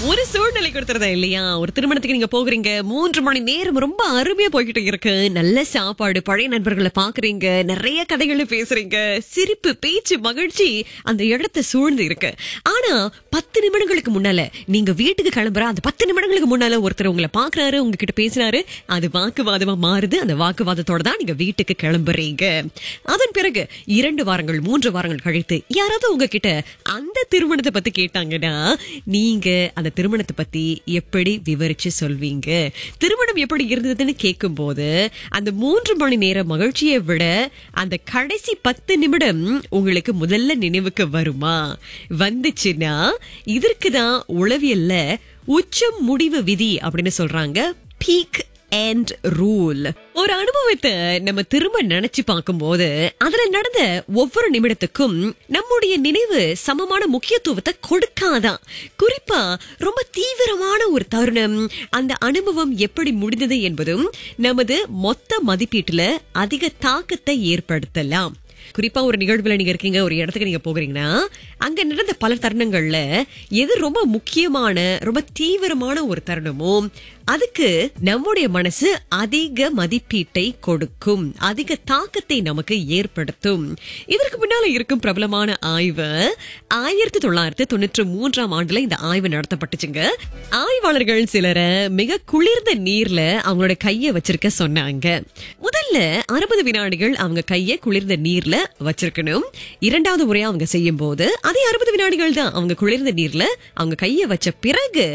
ஒரு சூழ்நிலை கொடுத்துறதா இல்லையா ஒரு திருமணத்துக்கு நீங்க போகிறீங்க மூன்று மணி நேரம் ரொம்ப அருமையா போய்கிட்டு இருக்கு நல்ல சாப்பாடு பழைய நண்பர்களை பாக்குறீங்க நிறைய கதைகளை பேசுறீங்க சிரிப்பு பேச்சு மகிழ்ச்சி அந்த இடத்தை சூழ்ந்து இருக்கு ஆனா பத்து நிமிடங்களுக்கு முன்னால நீங்க வீட்டுக்கு கிளம்புற அந்த பத்து நிமிடங்களுக்கு முன்னால ஒருத்தர் உங்களை பாக்குறாரு உங்ககிட்ட பேசுறாரு அது வாக்குவாதமா மாறுது அந்த வாக்குவாதத்தோட தான் நீங்க வீட்டுக்கு கிளம்புறீங்க அதன் பிறகு இரண்டு வாரங்கள் மூன்று வாரங்கள் கழித்து யாராவது உங்ககிட்ட அந்த திருமணத்தை பத்தி கேட்டாங்கன்னா நீங்க அந்த திருமணத்தை பத்தி எப்படி விவரிச்சு சொல்வீங்க திருமணம் எப்படி இருந்ததுன்னு கேட்கும்போது அந்த மூன்று மணி நேர மகிழ்ச்சியை விட அந்த கடைசி பத்து நிமிடம் உங்களுக்கு முதல்ல நினைவுக்கு வருமா வந்துச்சுன்னா இதற்கு தான் உளவியல்ல உச்சம் முடிவு விதி அப்படின்னு சொல்றாங்க பீக் அண்ட் ரூல் ஒரு அனுபவத்தை நம்ம திரும்ப நினைச்சு பார்க்கும்போது அதுல நடந்த ஒவ்வொரு நிமிடத்துக்கும் நம்முடைய நினைவு சமமான முக்கியத்துவத்தை கொடுக்காதான் குறிப்பா ரொம்ப தீவிரமான ஒரு தருணம் அந்த அனுபவம் எப்படி முடிந்தது என்பதும் நமது மொத்த மதிப்பீட்டுல அதிக தாக்கத்தை ஏற்படுத்தலாம் குறிப்பா ஒரு நிகழ்வுல நீங்க இருக்கீங்க ஒரு இடத்துக்கு நீங்க போகிறீங்கன்னா அங்க நடந்த பல தருணங்கள்ல எது ரொம்ப முக்கியமான ரொம்ப தீவிரமான ஒரு தருணமோ அதுக்கு நம்முடைய மனசு அதிக மதிப்பீட்டை கொடுக்கும் அதிக தாக்கத்தை நமக்கு ஏற்படுத்தும் இதற்கு முன்னால இருக்கும் பிரபலமான ஆய்வு ஆயிரத்தி தொள்ளாயிரத்தி தொண்ணூற்றி மூன்றாம் ஆண்டுல இந்த ஆய்வு நடத்தப்பட்டுச்சுங்க ஆய்வாளர்கள் சிலரை மிக குளிர்ந்த நீர்ல அவங்களோட கைய வச்சிருக்க சொன்னாங்க முதல்ல அறுபது வினாடிகள் அவங்க கைய குளிர்ந்த நீர்ல வச்சிருக்கணும் இரண்டாவது முறையா அவங்க செய்யும் போது அதே அறுபது வினாடிகள் தான் அவங்க குளிர்ந்த நீர்ல அவங்க கைய வச்ச பிறகு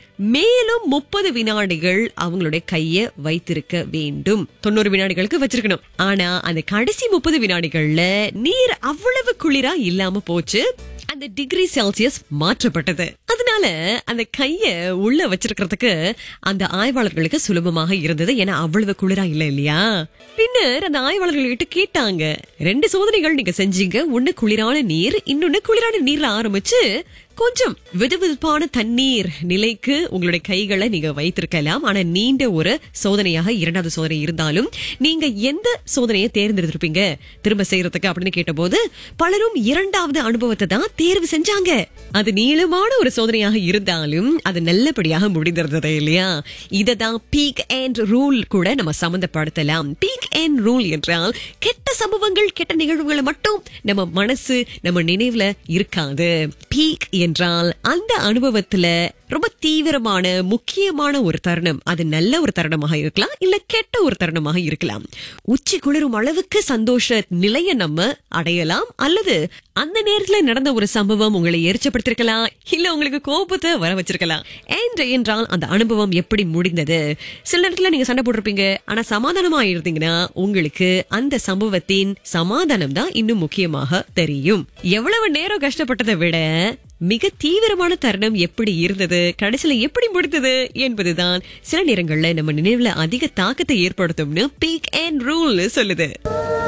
மேலும் முப்பது வினாடிகள் அவங்களுடைய கைய வைத்திருக்க வேண்டும் தொண்ணூறு வினாடிகளுக்கு வச்சிருக்கணும் ஆனா அந்த கடைசி முப்பது வினாடிகள்ல நீர் அவ்வளவு குளிரா இல்லாம போச்சு அந்த டிகிரி செல்சியஸ் மாற்றப்பட்டது அதனால அந்த கைய உள்ள வச்சிருக்கிறதுக்கு அந்த ஆய்வாளர்களுக்கு சுலபமாக இருந்தது ஏன்னா அவ்வளவு குளிரா இல்ல இல்லையா பின்னர் அந்த ஆய்வாளர்கள் கிட்ட கேட்டாங்க ரெண்டு சோதனைகள் நீங்க செஞ்சீங்க ஒண்ணு குளிரான நீர் இன்னொன்னு குளிரான நீர்ல ஆரம்பிச்சு கொஞ்சம் வெதுவெதுப்பான தண்ணீர் நிலைக்கு உங்களுடைய கைகளை நீங்க வைத்திருக்கலாம் ஆனா நீண்ட ஒரு சோதனையாக இரண்டாவது சோதனை இருந்தாலும் நீங்க எந்த சோதனையை தேர்ந்தெடுத்திருப்பீங்க திரும்ப செய்யறதுக்கு அப்படின்னு கேட்டபோது பலரும் இரண்டாவது அனுபவத்தை தான் தேர்வு செஞ்சாங்க அது நீளமான ஒரு சோதனையாக இருந்தாலும் அது நல்லபடியாக முடிந்திருந்தது இல்லையா இதை தான் பீக் அண்ட் ரூல் கூட நம்ம சம்பந்தப்படுத்தலாம் பீக் அண்ட் ரூல் என்றால் கெட்ட சம்பவங்கள் கெட்ட நிகழ்வுகளை மட்டும் நம்ம மனசு நம்ம நினைவுல இருக்காது பீக் என்றால் அந்த அனுபவத்துல ரொம்ப தீவிரமான முக்கியமான ஒரு தருணம் அது நல்ல ஒரு தருணமாக இருக்கலாம் இல்ல கெட்ட ஒரு தருணமாக இருக்கலாம் உச்சி குளிரும் அளவுக்கு சந்தோஷ நிலையை நம்ம அடையலாம் அல்லது அந்த நேரத்துல நடந்த ஒரு சம்பவம் உங்களை எரிச்சப்படுத்திருக்கலாம் இல்ல உங்களுக்கு கோபத்தை வர வச்சிருக்கலாம் என்று என்றால் அந்த அனுபவம் எப்படி முடிந்தது சில நேரத்துல நீங்க சண்டை போட்டிருப்பீங்க ஆனா சமாதானமா இருந்தீங்கன்னா உங்களுக்கு அந்த சம்பவத்தின் சமாதானம் தான் இன்னும் முக்கியமாக தெரியும் எவ்வளவு நேரம் கஷ்டப்பட்டதை விட மிக தீவிரமான தருணம் எப்படி இருந்தது கடைசியில எப்படி முடிந்தது என்பதுதான் சில நேரங்கள்ல நம்ம நினைவுல அதிக தாக்கத்தை ஏற்படுத்தும்னு பீக் அண்ட் ரூல் சொல்லுது